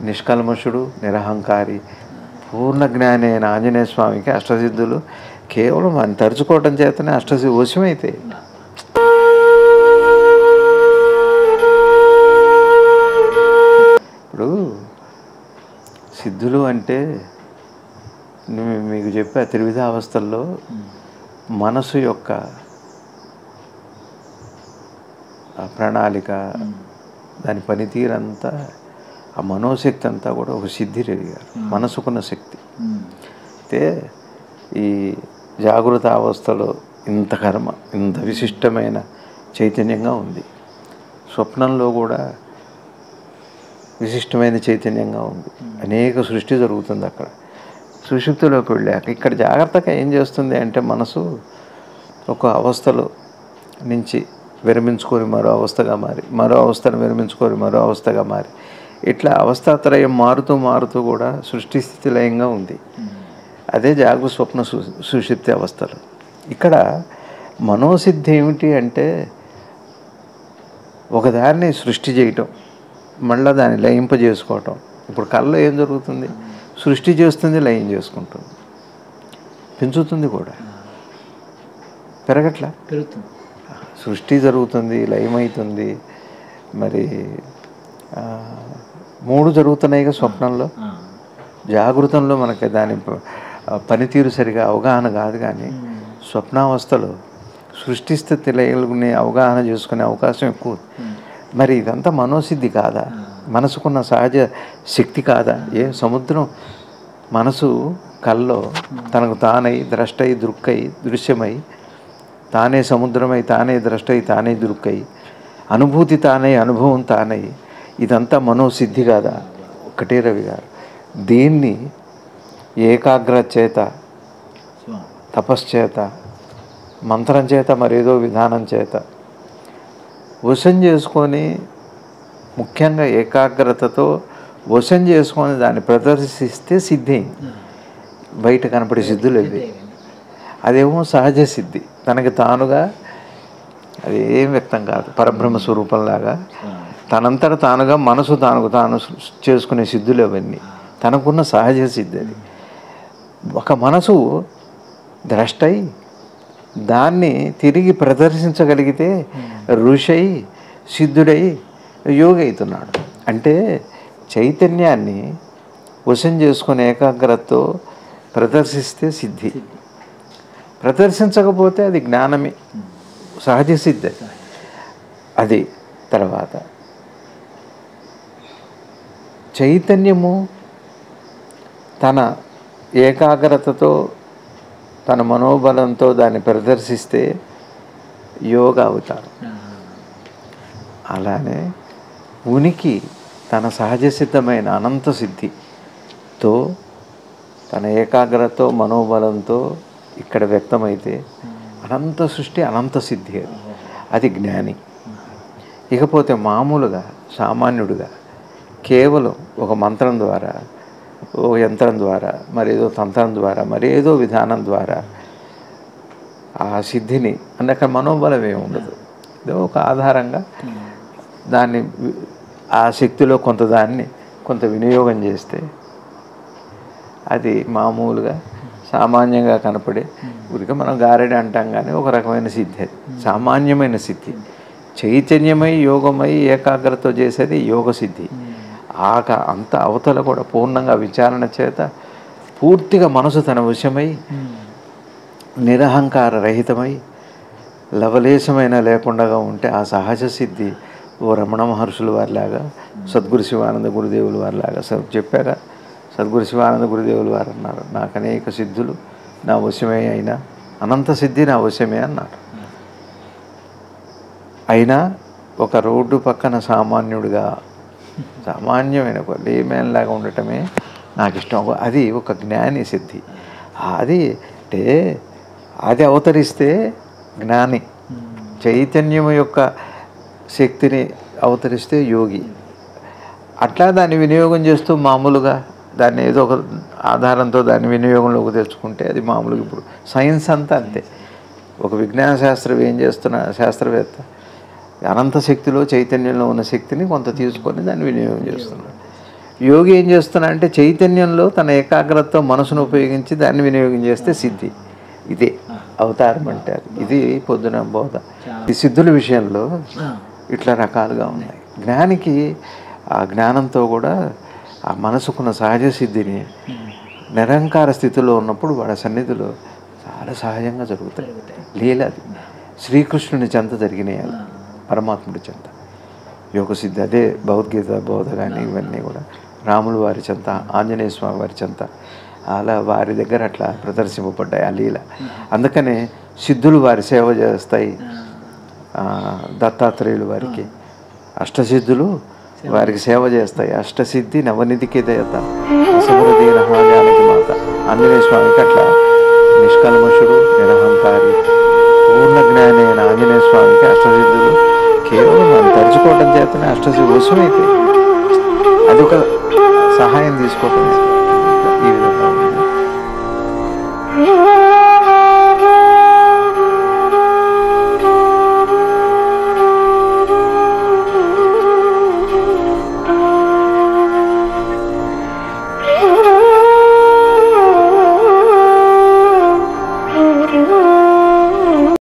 నిష్కల్మషుడు నిరహంకారి పూర్ణ జ్ఞాని అయిన ఆంజనేయ స్వామికి అష్టసిద్ధులు కేవలం ఆయన తరుచుకోవటం చేతనే అష్టసి వశమైతాయి ఇప్పుడు సిద్ధులు అంటే నేను మీకు చెప్పా త్రివిధ అవస్థల్లో మనసు యొక్క ఆ ప్రణాళిక దాని పనితీరంతా ఆ మనోశక్తి అంతా కూడా ఒక సిద్ధి గారు మనసుకున్న శక్తి అయితే ఈ జాగృత అవస్థలో ఇంత కర్మ ఇంత విశిష్టమైన చైతన్యంగా ఉంది స్వప్నంలో కూడా విశిష్టమైన చైతన్యంగా ఉంది అనేక సృష్టి జరుగుతుంది అక్కడ సుషుప్తిలోకి వెళ్ళాక ఇక్కడ జాగ్రత్తగా ఏం చేస్తుంది అంటే మనసు ఒక అవస్థలో నుంచి విరమించుకొని మరో అవస్థగా మారి మరో అవస్థను విరమించుకొని మరో అవస్థగా మారి ఇట్లా అవస్థాత్రయం మారుతూ మారుతూ కూడా సృష్టి స్థితి లయంగా ఉంది అదే జాగు స్వప్న సు సుషిప్తి అవస్థలు ఇక్కడ మనోసిద్ధి ఏమిటి అంటే ఒకదాన్ని సృష్టి చేయటం మళ్ళీ దాన్ని లయింపజేసుకోవటం ఇప్పుడు కళ్ళలో ఏం జరుగుతుంది సృష్టి చేస్తుంది లయం చేసుకుంటుంది పెంచుతుంది కూడా పెరగట్లా పెరుగుతుంది సృష్టి జరుగుతుంది లయమవుతుంది మరి ఆ, మూడు జరుగుతున్నాయిగా స్వప్నంలో ఆ. జాగృతంలో మనకి దాని ప- ఆ పనితీరు సరిగా అవగాహన కాదు కానీ స్వప్నావస్థలో సృష్టి స్థితి లయల్ని అవగాహన చేసుకునే అవకాశం ఎక్కువ మరి ఇదంతా మనోసిద్ధి కాదా మనసుకున్న సహజ శక్తి కాదా ఏ సముద్రం మనసు కల్లో తనకు తానై ద్రష్టై దృక్కై దృశ్యమై తానే సముద్రమై తానే ద్రష్టై తానే దృక్కై అనుభూతి తానై అనుభవం తానై ఇదంతా మనోసిద్ధి కాదా ఒక్కటే రవి గారు దీన్ని ఏకాగ్ర చేత స్వామి తపశ్చేత మంత్రం చేత మరేదో విధానం చేత వశం చేసుకొని ముఖ్యంగా ఏకాగ్రతతో వశం చేసుకొని దాన్ని ప్రదర్శిస్తే సిద్ధి బయట కనపడే సిద్ధులు ఇవి అదేమో సహజ సిద్ధి తనకి తానుగా అది ఏం వ్యక్తం కాదు పరబ్రహ్మ స్వరూపంలాగా తనంతట తానుగా మనసు తానుకు తాను సృ- చేసుకునే సిద్ధులు అవన్నీ తనకున్న సహజ సిద్ధి అది ఒక మనసు ద్రష్టై దాన్ని తిరిగి ప్రదర్శించగలిగితే ఋషై సిద్ధుడై యోగి అవుతున్నాడు అంటే చైతన్యాన్ని వశం చేసుకునే ఏకాగ్రతతో ప్రదర్శిస్తే సిద్ధి ప్రదర్శించకపోతే అది జ్ఞానమే సహజ సిద్ధి అది. అది తర్వాత చైతన్యము తన ఏకాగ్రతతో తన మనోబలంతో దాన్ని ప్రదర్శిస్తే యోగా అవుతారు అలానే ఉనికి తన సహజ సిద్ధమైన అనంత సిద్ధితో తన ఏకాగ్రతతో మనోబలంతో ఇక్కడ వ్యక్తమైతే అనంత సృష్టి అనంత సిద్ధి అది అది జ్ఞాని ఇకపోతే మామూలుగా సామాన్యుడిగా కేవలం ఒక మంత్రం ద్వారా ఓ యంత్రం ద్వారా మరేదో తంత్రం ద్వారా మరేదో విధానం ద్వారా ఆ సిద్ధిని అంటే అక్కడ మనోబలం ఏమి ఉండదు ఏదో ఒక ఆధారంగా దాన్ని వి- ఆ శక్తిలో కొంత దాన్ని కొంత వినియోగం చేస్తే అది మామూలుగా సామాన్యంగా కనపడే ఊరికే మనం గారెడి అంటాం కానీ ఒక రకమైన సిద్ధి అది సామాన్యమైన సిద్ధి చైతన్యమై యోగమై ఏకాగ్రత చేసేది యోగ సిద్ధి ఆక అంత అవతల కూడా పూర్ణంగా విచారణ చేత పూర్తిగా మనసు తన వశమై నిరహంకార రహితమై లవలేశమైన లేకుండా ఉంటే ఆ సహజ సిద్ధి ఓ రమణ మహర్షుల వారిలాగా సద్గురు శివానంద గురుదేవుల వారిలాగా స చెప్పాక సద్గురు శివానంద గురుదేవుల వారు అన్నారు నాకు అనేక సిద్ధులు నా వశమే అయినా అనంత సిద్ధి నా వశమే అన్నారు అయినా ఒక రోడ్డు పక్కన సామాన్యుడిగా సామాన్యమైన ఒక లేమ్యాన్ లాగా ఉండటమే నాకు ఇష్టం అది ఒక జ్ఞాని సిద్ధి అది అంటే అది అవతరిస్తే జ్ఞాని చైతన్యం యొక్క శక్తిని అవతరిస్తే యోగి అట్లా దాన్ని వినియోగం చేస్తూ మామూలుగా దాన్ని ఏదో ఒక ఆధారంతో దాన్ని వినియోగంలోకి తెచ్చుకుంటే అది మామూలుగా ఇప్పుడు సైన్స్ అంతా అంతే ఒక విజ్ఞాన శాస్త్రం ఏం చేస్తున్న శాస్త్రవేత్త అనంత శక్తిలో చైతన్యంలో ఉన్న శక్తిని కొంత తీసుకొని దాన్ని వినియోగం చేస్తున్నాడు యోగి ఏం చేస్తున్నా అంటే చైతన్యంలో తన ఏకాగ్రతతో మనసును ఉపయోగించి దాన్ని వినియోగం చేస్తే సిద్ధి ఇదే అవతారం అంటే అది ఇది పొద్దున బోధ ఈ సిద్ధుల విషయంలో ఇట్లా రకాలుగా ఉన్నాయి జ్ఞానికి ఆ జ్ఞానంతో కూడా ఆ మనసుకున్న సహజ సిద్ధిని నిరంకార స్థితిలో ఉన్నప్పుడు వాళ్ళ సన్నిధిలో చాలా సహజంగా జరుగుతాయి లీల అది శ్రీకృష్ణుని చెంత జరిగినాయి అది పరమాత్ముడి చెంత యోగ సిద్ధి అదే భగవద్గీత బోధ కానీ ఇవన్నీ కూడా రాములు వారి చెంత ఆంజనేయ స్వామి వారి చెంత అలా వారి దగ్గర అట్లా ప్రదర్శింపబడ్డాయి ఆ లీల అందుకనే సిద్ధులు వారి సేవ చేస్తాయి ఆ, దత్తాత్రేయులు వారికి అష్టసిద్ధులు వారికి సేవ చేస్తాయి అష్టసిద్ధి నవనిధికి దేవత అసమృద్ధి రహాజానకి మాత ఆంజనేయ స్వామికి అట్లా నిష్కల్మషుడు నిరహంకారి పూర్ణ జ్ఞాని అయిన ఆంజనేయ స్వామికి అష్టసిద్ధులు కేవలం మనం తరుచుకోవడం చేతనే అష్టసిద్ధి వశమైతే అదొక సహాయం తీసుకోవటం ఈ విధంగా ఉంది Yeah.